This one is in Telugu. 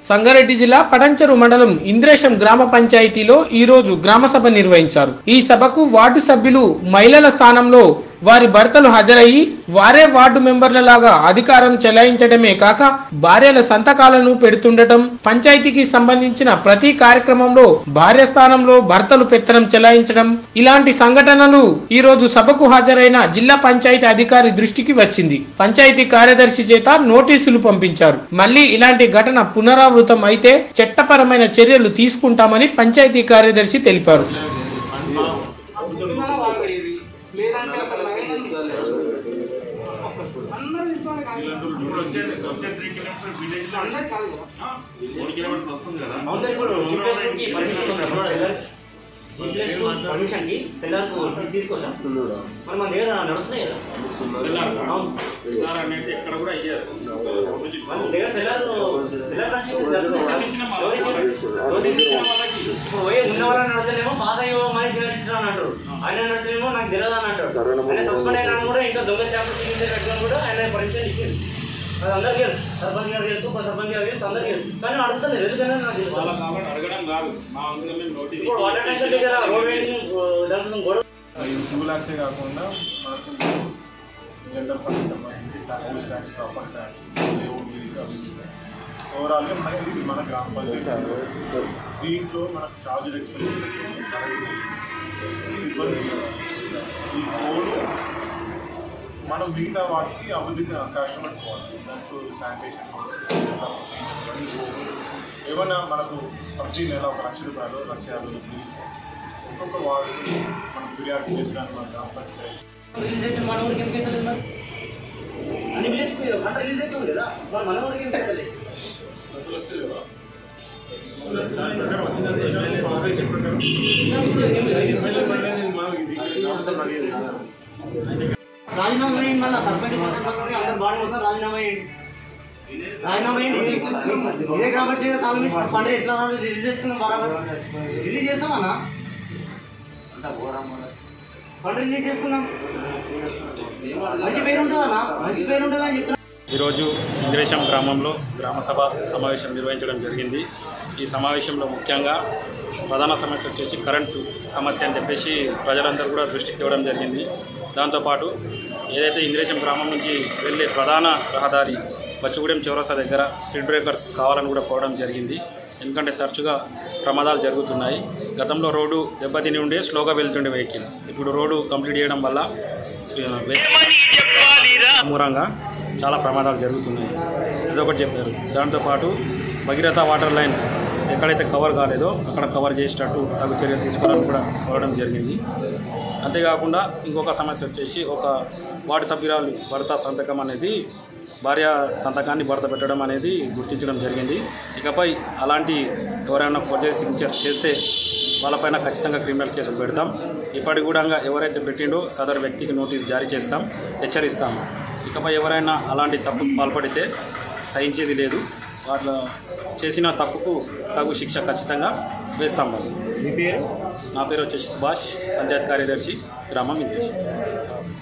సంగారెడ్డి జిల్లా పటంచెరు మండలం ఇంద్రేశం గ్రామ పంచాయతీలో ఈ రోజు గ్రామ సభ నిర్వహించారు ఈ సభకు వార్డు సభ్యులు మహిళల స్థానంలో వారి భర్తలు హాజరయ్యి వారే వార్డు మెంబర్ల లాగా అధికారం చెలాయించడమే కాక భార్యల సంతకాలను పెడుతుండటం పంచాయతీకి సంబంధించిన ప్రతి కార్యక్రమంలో భార్య స్థానంలో భర్తలు పెత్తనం చెలాయించడం ఇలాంటి సంఘటనలు ఈ రోజు సభకు హాజరైన జిల్లా పంచాయతీ అధికారి దృష్టికి వచ్చింది పంచాయతీ కార్యదర్శి చేత నోటీసులు పంపించారు మళ్ళీ ఇలాంటి ఘటన పునరావృతం అయితే చట్టపరమైన చర్యలు తీసుకుంటామని పంచాయతీ కార్యదర్శి తెలిపారు మూడు కిలోమీటర్లు వస్తుంది కదా అవును ఇప్పుడు జీపీఎస్ కి పర్మిషన్ ఉందా బ్రో ఎవరు? జీపీఎస్ కు పర్మిషన్ కి సెల్లార్ కు తీసుకోవచ్చా మరి మన దగ్గర నడుస్తున్నాయి కదా అవును సార్ అనేది ఎక్కడ కూడా అయ్యారు మన దగ్గర సెల్లార్ సెల్లార్ కనెక్షన్ జరుగుతుంది. ఎవరు ఇచ్చారు? ఎవరు ఇచ్చారు? ఇప్పుడు పోయి ఉన్న వాళ్ళని నడతలేమో పాత ఏమో మరి చేయించడం అని అంటారు ఆయన నడతలేమో నాకు తెలియదు అని అంటారు ఆయన సస్పెండ్ అయినా కూడా ఇంకా దొంగ చేపలు చికిత్స పెట్టుకొని కూడా ఆయన పర్మిషన్ ఇచ్చింది అది అందరికీ తెలుసు సర్పంచ్ గారు తెలుసు ఉప సర్పంచ్ గారు తెలుసు అందరికీ తెలుసు కానీ అడుగుతుంది ఎందుకని నాకు తెలుసు వాళ్ళ కాబట్టి అడగడం కాదు మా అందులో మేము నోటీస్ ఇప్పుడు వాటర్ ట్యాంకర్ దగ్గర రోడ్ వేయింగ్ దాంట్లో గొడవ ఈ టూ ల్యాక్సే కాకుండా మనకు జనరల్ ఫండ్ సంబంధించి ట్యాక్స్ ట్యాక్స్ ప్రాపర్ ట్యాక్స్ ఓవరాల్గా మనకి ఇది మన గ్రామ పంచాయతీ దీంట్లో మనకు చార్జెస్ ఎక్స్పెన్సెస్ సిబ్బంది ఈ కోడ్ మనం మిగతా వాటికి అభివృద్ధి కష్టపడుకోవాలి దాంట్లో శానిటేషన్ ఏమన్నా మనకు ప్రతి నెల ఒక లక్ష రూపాయలు లక్ష యాభై రూపాయలు ఒక్కొక్క వార్డు మనం ఫిర్యాదు చేసడానికి మన గ్రామ పంచాయతీ రిలీజ్ అయితే మన ఊరికి ఎందుకు అవుతలేదు మరి అన్ని విలేజ్ పంట రిలీజ్ అవుతుంది కదా మరి మన ఊరికి ఎందుకు అవుతలేదు రాజీనామా చేయండి మళ్ళీ సర్పంచ్ సర్పంచ్ అందరు బాడీ మొత్తం రాజీనామా చేయండి రాజీనామా చేయండి ఇదే కాబట్టి కాంగ్రెస్ ఫండ్ ఎట్లా రిలీజ్ చేసుకున్నాం బరాబర్ రిలీజ్ చేస్తామన్నా ఫండ్ రిలీజ్ చేసుకున్నాం మంచి పేరు ఉంటుందన్నా మంచి పేరు ఉంటుందని చెప్తున్నా ఈరోజు ఇంద్రేశం గ్రామంలో గ్రామ సభ సమావేశం నిర్వహించడం జరిగింది ఈ సమావేశంలో ముఖ్యంగా ప్రధాన సమస్య వచ్చేసి కరెంటు సమస్య అని చెప్పేసి ప్రజలందరూ కూడా దృష్టికి తేవడం జరిగింది దాంతోపాటు ఏదైతే ఇంద్రేశం గ్రామం నుంచి వెళ్ళే ప్రధాన రహదారి బచ్చుగూడెం చౌరసా దగ్గర స్పీడ్ బ్రేకర్స్ కావాలని కూడా కోవడం జరిగింది ఎందుకంటే తరచుగా ప్రమాదాలు జరుగుతున్నాయి గతంలో రోడ్డు దెబ్బతిని ఉండే స్లోగా వెళ్తుండే వెహికల్స్ ఇప్పుడు రోడ్డు కంప్లీట్ చేయడం వల్ల మూలంగా చాలా ప్రమాదాలు జరుగుతున్నాయి ఇదొకటి చెప్పారు దాంతోపాటు భగీరథ వాటర్ లైన్ ఎక్కడైతే కవర్ కాలేదో అక్కడ కవర్ చేసేటట్టు తగు చర్యలు తీసుకోవాలని కూడా కోరడం జరిగింది అంతేకాకుండా ఇంకొక సమస్య వచ్చేసి ఒక వార్డు సభ్యురాలు భర్త సంతకం అనేది భార్య సంతకాన్ని భర్త పెట్టడం అనేది గుర్తించడం జరిగింది ఇకపై అలాంటి ఎవరైనా ఫోర్జరీ సిగ్నేచర్స్ చేస్తే వాళ్ళపైన ఖచ్చితంగా క్రిమినల్ కేసులు పెడతాం ఇప్పటి కూడా ఎవరైతే పెట్టిండో సదరు వ్యక్తికి నోటీస్ జారీ చేస్తాం హెచ్చరిస్తాం ఇకపై ఎవరైనా అలాంటి తప్పుకు పాల్పడితే సహించేది లేదు వాళ్ళ చేసిన తప్పుకు తగు శిక్ష ఖచ్చితంగా వేస్తాం వాళ్ళు మీ పేరు నా పేరు వచ్చేసి సుభాష్ పంచాయత్ కార్యదర్శి గ్రామం ఇంద్రేష్